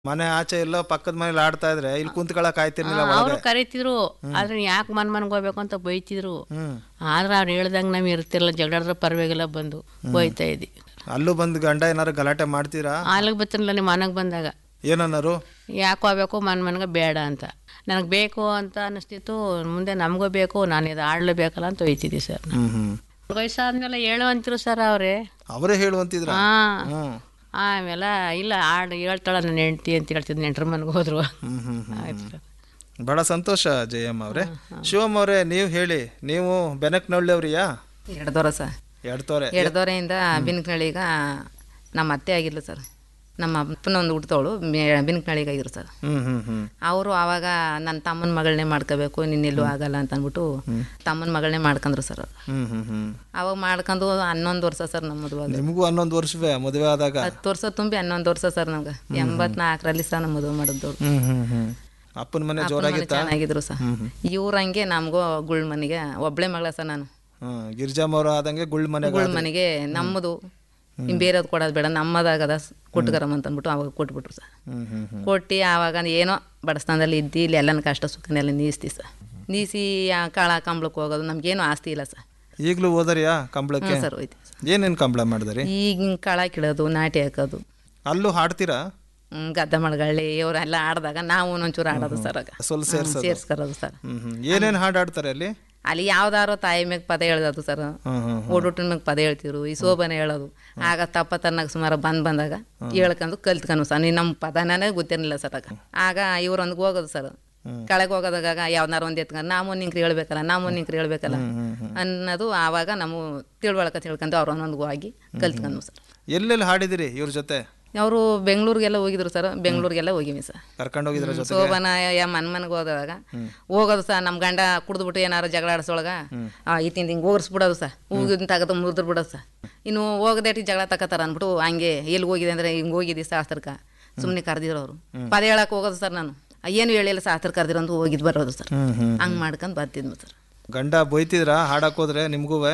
ಮನೆ ಆಚೆ ಎಲ್ಲೋ ಪಕ್ಕದ ಮನೇಲಿ ಆಡ್ತಾ ಇದ್ರೆ ಇಲ್ಲಿ ಕುಂತ್ಕೊಳಕ್ ಆಯ್ತಿರ್ಲಿಲ್ಲ ಅವರು ಒಳಗೆ ಕರಿತಿದ್ರು ಆದ್ರೆ ಯಾಕೆ ಮನ್ ಮನ್ಗೆ ಹೋಗ್ಬೇಕು ಅಂತ ಬೈತಿದ್ರು ಹ್ಮ್ ಆದ್ರೆ ಅವ್ರು ಹೇಳ್ದಂಗೆ ನಾವು ಇರ್ತಿರಲ್ಲ ಜಗಳಾಡ್ರೆ ಪರವಾಗಿಲ್ಲ ಬಂದು ಬೈತಾ ಇದ್ದಿ ಅಲ್ಲೂ ಬಂದು ಗಂಡ ಏನಾರು ಗಲಾಟೆ ಮಾಡ್ತೀರಾ ಆಲಿಗೆ ಬರ್ತಾನಲ್ಲ ನಿಮ್ಮ ಮನೆಗೆ ಬಂದಾಗ ಏನన్నారు ಯಾಕೆ ಹೋಗ್ಬೇಕು ಮನ್ ಮನ್ಗೆ ಬೇಡ ಅಂತ ನನಗೆ ಬೇಕು ಅಂತ ಅನ್ನಿಸ್ತಿತ್ತು ಮುಂದೆ ನಮಗೂ ಬೇಕು ನಾನು ಇದು ಆಡ್ಲೇಬೇಕಲ್ಲ ಅಂತ ಒಯ್ತಿದ್ದೆ ಸರ್ ಹ್ಮ್ ಹ್ಮ್ ವಯಸ್ಸಾದ್ಮೇಲೆ ಹೇಳು ಅಂತಿರು ಸರ್ ಅವರೇ ಅವರೇ ಹೇಳುವಂತಿದ್ರ ಹಾಂ ಹ್ಮ್ ಆಮೇಲೆ ಇಲ್ಲ ಆಡು ಹೇಳ್ತಾಳ ನನ್ನ ಹೆಂಡ್ತಿ ಅಂತ ಹೇಳ್ತಿದ್ದು ನೆಂಟ್ರ ಮನೆಗೆ ಹೋದ್ರು ಹ್ಮ್ ಹ್ಮ್ ಹ್ಮ್ ಆಯ್ತು ಸರ್ ಬಹಳ ಸಂತೋಷ ಜಯಮ್ಮ ಅವರೇ ಶಿವಮ್ಮ ಅವರೇ ನೀವು ಹೇಳಿ ನೀವು ಬೆನಕ್ನಳ್ಳಿಯವ್ರಿಯಾ ಎಡ್ದೋರ ಸರ್ ಎಡ್ತೋರೆ ಎಡ್ದೋರೆಯಿಂದ ಬಿನ್ಕನಳಿಗ ನಮ್ಮ ಅತ್ತೆ ಆಗಿಲ್ಲ ಸರ್ ನಮ್ಮ ಅಪ್ಪನ ಒಂದು ಹುಡ್ತವಳು ಬಿನ್ಕನಳಿಗಾಗಿದ್ರು ಸರ್ ಹ್ಮ್ ಹ್ಮ್ ಹ್ಮ್ ಅವರು ಆವಾಗ ನನ್ನ ತಮ್ಮನ ಮಗಳನ್ನೇ ಮಾಡ್ಕೋಬೇಕು ನಿನ್ನೆಲ್ಲೂ ಆಗಲ್ಲ ಅಂತ ಅಂದ್ಬಿಟ್ಟು ತಮ್ಮನ ಮಗಳನ್ನೇ ಮಾಡ್ಕೊಂಡ್ರು ಸರ್ ಅವ್ರು. ಹ್ಮ್ ಹ್ಮ್ ಹ್ಮ್ ಅವಾಗ ಮಾಡ್ಕೊಂಡು ಹನ್ನೊಂದು ವರ್ಷ ಸರ್ ನಮ್ಮ ಮದುವೆ ನಿಮಗೂ ಹನ್ನೊಂದು ವರ್ಷವೇ ಮದುವೆ ಆದಾಗ ಹತ್ತು ವರ್ಷ ತುಂಬಿ ಹನ್ನೊಂದು ವರ್ಷ ಸರ್ ನಮ್ಗೆ ಎಂಬತ್ನಾಲ್ಕರಲ್ಲಿ ಸರ್ ನಮ್ಮ ಮದುವೆ ಮಾಡಿದ್ದವ್ರು ಹ್ಮ್ ಹ್ಮ್ ಹ್ಮ್ ಅಪ್ಪನ ಮನೆ ಜೋರಾಗಿತ್ತ ಚೆನ್ನಾಗಿದ್ರು ಸರ್ ಇವ್ರು ಹಂಗೆ ನಮಗೂ ಗುಳ್ ಮನೆಗೆ ಒಬ್ಳೆ ಮಗಳ ಸರ್ ನಾನು ಹ್ಮ್ ಗಿರ್ಜಾಮ್ ಅವ್ರ ಆದಂಗೆ ಗುಳ್ ಮನೆಗೆ ಗುಳ್ ಮನೆಗೆ ನಮ್ಮದು ಇನ್ ಬೇರೆದು ಕೊಡೋದು ಬೇಡ ನಮ್ಮದಾಗದ ಕೊಟ್ಕರಮ್ಮ ಅಂತ ಅಂದ್ಬಿಟ್ಟು ಅವಾಗ ಕೊಟ್ಬಿಟ್ರು ಸರ್ ಹ್ಮ್ ಹ್ಮ್ ಹ್ಮ್ ಕೊಟ್ಟು ಆವಾಗ ಏನೋ ಬಡಸ್ತಾನದಲ್ಲಿ ಇದ್ದು ಇಲ್ಲಿ ಎಲ್ಲನ ಕಷ್ಟ ಸುಖನೆಲ್ಲ ನೀಸ್ತಿ ಸರ್ ನೀಸಿ ಆ ಕಾಳ ಕಂಬಳಕ್ಕೆ ಹೋಗೋದು ನಮ್ಗೇನು ಆಸ್ತಿ ಇಲ್ಲ ಸರ್ ಈಗಲೂ ಓದರಿಯಾ ಕಂಬಳಕ್ಕೆ ಹ್ಞೂ ಸರ್ ಹೋಯ್ತು ಸರ್ ಏನೇನ್ ಕಂಬಳ ಮಾಡಿದ್ರಿ ಈಗಿನ ಕಾಳ ಕಿಡೋದು ನಾಟಿ ಹಾಕೋದು ಅಲ್ಲೂ ಹಾಡ್ತೀರಾ ಹ್ಮ್, ಗದ್ದ ಮಳಗಳ್ಳಿ ಇವರೆಲ್ಲ ಆಡಿದಾಗ ನಾವು ಒಂಚೂರು ಆಡೋದು ಸರ್ ಆಗ ಸ್ವಲ್ಪ ಸೇರ್ಸೋದು ಸೇರ್ಸ್ಕರೋದು ಸರ್ ಹ್ಮ್ ಹ್ಮ್ ಏನೇನ್ ಹಾಡು ಆಡ್ತಾರೆ ಅಲ್ಲಿ ಅಲ್ಲಿ ಯಾವ್ದಾರು ತಾಯಿ ಮ್ಯಾಗ ಪದ ಹೇಳ್ದದು ಸರ್ ಹ್ಮ್ ಹ್ಮ್ ಓಡೋಟಿನ ಮ್ಯಾಗ ಪದ ಹೇಳ್ತಿರು ಈ ಶೋಭನೆ ಹೇಳೋದು ಆಗ ತಪ್ಪ ತನ್ನಾಗ ಸುಮಾರು ಬಂದ್ ಬಂದಾಗ ಹೇಳ್ಕೊಂಡು ಕಲ್ತ್ಕೊಂಡು ಸರ್ ನೀನು ನಮ್ಮ ಪದನೇ ಗೊತ್ತಿರಲಿಲ್ಲ ಸರ್ ಆಗ ಆಗ ಇವ್ರೊಂದಿಗೆ ಹೋಗೋದು ಸರ್ ಕೆಳಗೆ ಹೋಗೋದಾಗ ಯಾವ್ದಾರು ಒಂದು ಎತ್ಕೊಂಡು ನಾವು ನಿಂಕ್ರಿ ಹೇಳ್ಬೇಕಲ್ಲ ನಾವು ನಿಂಕ್ರಿ ಹೇಳ್ಬೇಕಲ್ಲ ಅನ್ನೋದು ಆವಾಗ ನಾವು ತಿಳುವಳ್ಕ ತಿಳ್ಕೊಂಡು ಅವ್ರೊಂದೊಂದಿಗೆ ಹೋಗಿ ಕಲ್ತ್ಕೊಂಡು ಸರ್ ಎಲ್ಲೆಲ್ಲಿ ಹಾಡಿದಿರಿ ಇವ್ರ ಜೊತೆ ಅವರು ಬೆಂಗಳೂರಿಗೆಲ್ಲ ಹೋಗಿದ್ರು ಸರ್ ಬೆಂಗಳೂರಿಗೆಲ್ಲ ಹೋಗಿವಿ ಸರ್ ಕರ್ಕೊಂಡು ಹೋಗಿದ್ರ ಜೊತೆ ಶೋಭನ ಯಾ ಮನ್ ಮನ್ಗೆ ಹೋದಾಗ ಹೋಗೋದು ಸಹ ನಮ್ಮ ಗಂಡ ಕುಡಿದ್ಬಿಟ್ಟು ಏನಾರು ಜಗಳ ಆಡ್ಸೊಳಗ ಇತ್ತಿಂದ ಹಿಂಗೆ ಓಡಿಸ್ಬಿಡೋದು ಸಹ ಹೂಗಿನ ತೆಗೆದು ಮುರಿದ್ರು ಬಿಡೋದು ಸಹ ಇನ್ನು ಹೋಗದೇಟಿ ಜಗಳ ತಗೋತಾರ ಅಂದ್ಬಿಟ್ಟು ಹಂಗೆ ಎಲ್ಲಿ ಹೋಗಿದೆ ಅಂದರೆ ಹಿಂಗೆ ಹೋಗಿದ್ದಿ ಶಾಸ್ತ್ರಕ್ಕೆ ಸುಮ್ಮನೆ ಕರೆದಿರೋ ಅವರು ಪದ ಹೇಳಕ್ಕೆ ಹೋಗೋದು ಸರ್ ನಾನು ಏನು ಹೇಳಿಲ್ಲ ಶಾಸ್ತ್ರ ಕರೆದಿರೋ ಅಂತ ಹೋಗಿದ್ದು ಬರೋದು ಸರ್ ಹ್ಮ್ ಹ್ಮ್ ಹಂಗೆ ಮಾಡ್ಕೊಂಡು ಬರ್ತಿದ್ವಿ ಸರ್ ಗಂಡ ಬೈತಿದ್ರ ಹಾಡಕ್ ಹೋದ್ರೆ ನಿಮ್ಗೂವೆ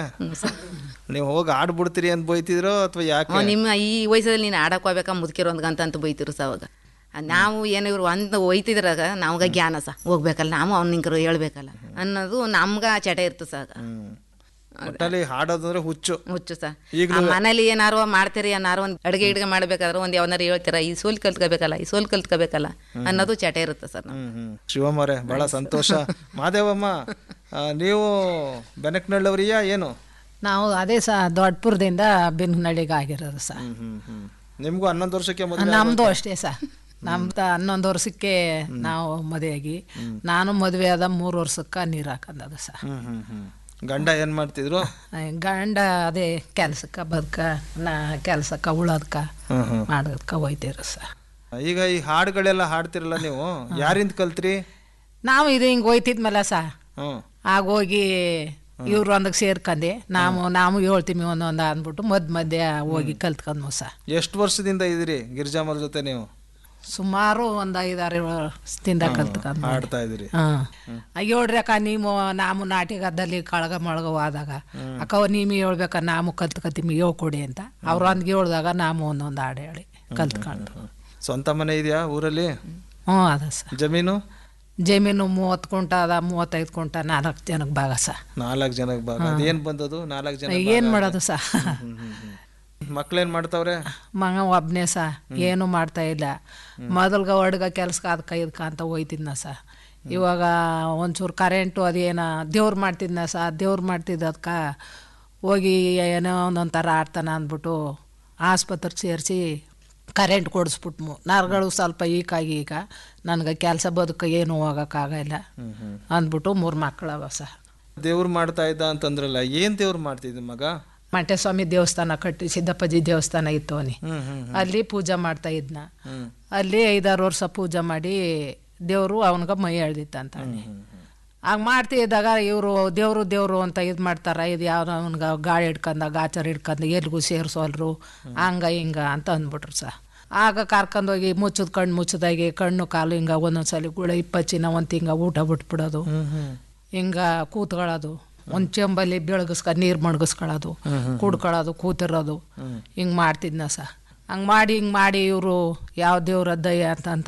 ನೀವು ಹೋಗಿ ಆಡ್ಬಿಡ್ತೀರಿ ಅಂತ ಬೈತಿದ್ರೋ ಅಥವಾ ಯಾಕೆ ಅವ ನಿಮ್ಮ ಈ ವಯಸ್ಸಲ್ಲಿ ನೀನು ಆಡಕ್ಕೆ ಹೋಗ್ಬೇಕಾ ಮುದುಕಿರೋ ಗಂತ ಅಂತ ಬೈತಿರು ಸಹ ಅವಾಗ ನಾವು ಏನು ಇವ್ರು ಒಂದು ಒಯ್ತಿದ್ರಾಗ ನಮ್ಗ ಜ್ಞಾನ ಸಹ ಹೋಗ್ಬೇಕಲ್ಲ ನಾವು ಅವ್ನ ನಿಂಕರು ಹೇಳ್ಬೇಕಲ್ಲ ಅನ್ನೋದು ನಮ್ಗೆ ಚಟ ಇರ್ತದೆ ಸಹ ಹ್ಮ್ ಒಟ್ಟಲ್ಲಿ ಹಾಡೋದಂದ್ರೆ ಹುಚ್ಚು ಹುಚ್ಚು ಸಹ ಮನೇಲಿ ಏನಾರು ಮಾಡ್ತೀರಿ ಏನಾರು ಒಂದು ಅಡುಗೆ ಗಿಡ್ಗೆ ಮಾಡ್ಬೇಕಾದ್ರೆ ಒಂದು ಯಾವನಾರು ಹೇಳ್ತೀರ ಈ ಸೋಲ್ ಕಲ್ತ್ಕೋಬೇಕಲ್ಲ ಈ ಸೋಲ್ ಕಲ್ತ್ಕೋಬೇಕಲ್ಲ ಅನ್ನೋದು ಚಟ ಇರುತ್ತೆ ಸರ್ ನಾವು ಹ್ಮ್ ಹ್ಮ್ ಶಿವಮ್ಮರೇ ಬಹಳ ಸಂತೋಷ ಮಾದೇವಮ್ಮ ಆ, ನೀವು ಬೆನಕ್ನಳ್ಳವರಿಯಾ ಏನು ನಾವು ಅದೇ ಸಹ ದೊಡ್ಡಪುರದಿಂದ ಬಿನ್ನಳ್ಳಿಗೆ ಆಗಿರೋದು ಸಹ ಹ್ಮ್ ಹ್ಮ್ ಹ್ಮ್ ನಿಮ್ಗೂ ಹನ್ನೊಂದು ವರ್ಷಕ್ಕೆ ಮದುವೆ ನಮ್ಮದು ಅಷ್ಟೇ ಸಹ ನಮ್ದು ಹನ್ನೊಂದು ವರ್ಷಕ್ಕೆ ನಾವು ಮದುವೆಯಾಗಿ ನಾನು ಮದುವೆ ಆದ ಮೂರು ವರ್ಷಕ್ಕೆ ನೀರು ಹಾಕೊಂಡದು ಸಹ ಹ್ಮ್ ಹ್ಮ್ ಹ್ಮ್ ಗಂಡ ಏನ್ ಮಾಡ್ತಿದ್ರು ಗಂಡ ಅದೇ ಕೆಲ್ಸಕ್ಕೆ ಬದುಕ ನಾ ಕೆಲ್ಸಕ್ಕೆ ಉಳೋದಕ್ಕೆ ಹ್ಮ್ ಹ್ಮ್ ಮಾಡೋದಕ್ಕೆ ಹೋಯ್ತಿರು ಸಹ ಈಗ ಈ ಹಾಡುಗಳೆಲ್ಲ ಹಾಡ್ತಿರಲ್ಲ ನೀವು ಯಾರಿಂದ ಕಲ್ತ್ರಿ ನಾವು ಇದು ಹಿಂಗೆ ಹೋಯ್ತಿದ್ಮಲ್ಲ ಸಹ ಹ್ಮ್ ಆಗ ಹೋಗಿ ಇವ್ರು ಒಂದಕ್ಕೆ ಸೇರ್ಕಂಡೆ ನಾವು ನಾವು ಹೇಳ್ತೀವಿ ಒಂದೊಂದು ಅಂದ್ಬಿಟ್ಟು ಮಧ್ಯ ಮಧ್ಯ ಹೋಗಿ ಕಲ್ತ್ಕೊಂಡ್ವು ಸಹ ಎಷ್ಟು ವರ್ಷದಿಂದ ಇದ್ದೀರಿ ಗಿರಿಜಾಮರ ಜೊತೆ ನೀವು ಸುಮಾರು ಒಂದು ಐದಾರು ವರ್ಷದಿಂದ ಕಲ್ತ್ಕೊಂಡು ಹಾಡ್ತಾ ಇದ್ದೀರಿ ಹಾಂ ಹೇಳ್ರಿ ಅಕ್ಕ ನೀವು ನಾವು ನಾಟಿಗದ್ದಲ್ಲಿ ಕಳಗ ಮೊಳಗ ಹೋದಾಗ ಅಕ್ಕ ನೀವು ಹೇಳ್ಬೇಕ ನಾವು ಕಲ್ತ್ಕತ್ತೀವಿ ಹೇಳ್ಕೊಡಿ ಅಂತ ಅವ್ರು ಒಂದ್ಗೆ ಹೇಳ್ದಾಗ ನಾವು ಒಂದೊಂದು ಹಾಡು ಹೇಳಿ ಕಲ್ತ್ಕೊಂಡು ಸ್ವಂತ ಮನೆ ಇದೆಯಾ ಊರಲ್ಲಿ ಹ್ಞೂ ಅದ ಸರ್ ಜಮೀನು ಜಮೀನು ಮೂವತ್ತು ಕುಂಟ ಅದ ಮೂವತ್ತೈದು ಕುಂಟ ನಾಲ್ಕು ಜನಕ್ಕೆ ಭಾಗ ಸಹ ನಾಲ್ಕು ಜನಕ್ಕೆ ಭಾಗ ಅದೇನ್ ಬಂದದು ನಾಲ್ಕು ಜನ ಏನು ಮಾಡೋದು ಸಹ ಮಕ್ಳೇನ್ ಮಾಡ್ತಾವ್ರೆ ಮಗ ಒಬ್ಬನೇ ಸಹ ಏನು ಮಾಡ್ತಾ ಇಲ್ಲ ಮೊದಲ್ಗ ಹೊಡ್ಗ ಕೆಲ್ಸಕ್ಕೆ ಅದಕ್ಕೆ ಇದಕ್ಕೆ ಅಂತ ಹೋಯ್ತಿದ್ನ ಸಹ ಇವಾಗ ಒಂಚೂರು ಕರೆಂಟು ಅದೇನ ದೇವ್ರು ಮಾಡ್ತಿದ್ನ ಸಹ ದೇವ್ರು ಮಾಡ್ತಿದ್ದ ಅದಕ್ಕೆ ಹೋಗಿ ಏನೋ ಒಂದೊಂದು ಥರ ಆಡ್ತಾನೆ ಅಂದ್ಬಿಟ್ಟು ಆಸ್ಪತ್ರೆಗೆ ಸೇರಿಸಿ ಕರೆಂಟ್ ಕೊಡಿಸ್ಬಿಟ್ಮು ನರಗಳು ಸ್ವಲ್ಪ ಈಕಾಗಿ ಈಗ ನನಗೆ ಕೆಲಸ ಬದುಕ ಏನು ಹೋಗೋಕ್ಕಾಗಲ್ಲ ಅಂದ್ಬಿಟ್ಟು ಮೂರು ಮಕ್ಕಳವ ಸಹ ದೇವ್ರು ಮಾಡ್ತಾ ಇದ್ದ ಅಂತಂದ್ರಲ್ಲ ಏನ್ ದೇವ್ರು ಮಾಡ್ತಿದ್ದ ಮಗ ಮಂಟೇಸ್ವಾಮಿ ದೇವಸ್ಥಾನ ಕಟ್ಟಿ ಸಿದ್ದಪ್ಪಾಜಿ ದೇವಸ್ಥಾನ ಇತ್ತು ಅವನಿ ಹ್ಮ್ ಹ್ಮ್ ಅಲ್ಲಿ ಪೂಜೆ ಮಾಡ್ತಾ ಇದ್ನ ಹ್ಮ್ ಅಲ್ಲಿ ಐದಾರು ವರ್ಷ ಪೂಜೆ ಮಾಡಿ ದೇವರು ಅವನಿಗೆ ಮೈ ಎಳ್ದಿತ್ತಂತ ಆಗ ಮಾಡ್ತಿದ್ದಾಗ ಇವರು ದೇವರು ದೇವರು ಅಂತ ಇದು ಮಾಡ್ತಾರ ಇದು ಯಾವ ಅವ್ನಿಗೆ ಗಾಳಿ ಹಿಡ್ಕೊಂಡ ಆಚಾರ ಹಿಡ್ಕೊಂಡು ಎಲ್ಗೂ ಸೇರಿಸೋಲ್ರು ಹಂಗ ಹಿಂಗ ಅಂತ ಅಂದ್ಬಿಟ್ರು ಸಹ ಆಗ ಕರ್ಕೊಂಡೋಗಿ ಮುಚ್ಚದ ಕಣ್ಣು ಮುಚ್ಚದಾಗಿ ಕಣ್ಣು ಕಾಲು ಹಿಂಗ ಒಂದೊಂದ್ಸಲಿ ಗುಳ ಇಪ್ಪಚ್ಚಿನ ಒಂದು ತಿಂಗ ಊಟ ಬಿಟ್ಬಿಡೋದು ಹಿಂಗ ಕೂತ್ಕೊಳ್ಳೋದು ಒಂದು ಚೆಂಬಲ್ಲಿ ಬೆಳಗಿಸ್ಕ ನೀರು ಮಣಗಿಸ್ಕೊಳ್ಳೋದು ಕುಡ್ಕೊಳ್ಳೋದು ಕೂತಿರೋದು ಹಿಂಗೆ ಮಾಡ್ತಿದ್ನ ಸಹ ಹಂಗೆ ಮಾಡಿ ಹಿಂಗೆ ಮಾಡಿ ಇವರು ಯಾವ ದೇವ್ರ ದಯ್ಯ ಅಂತ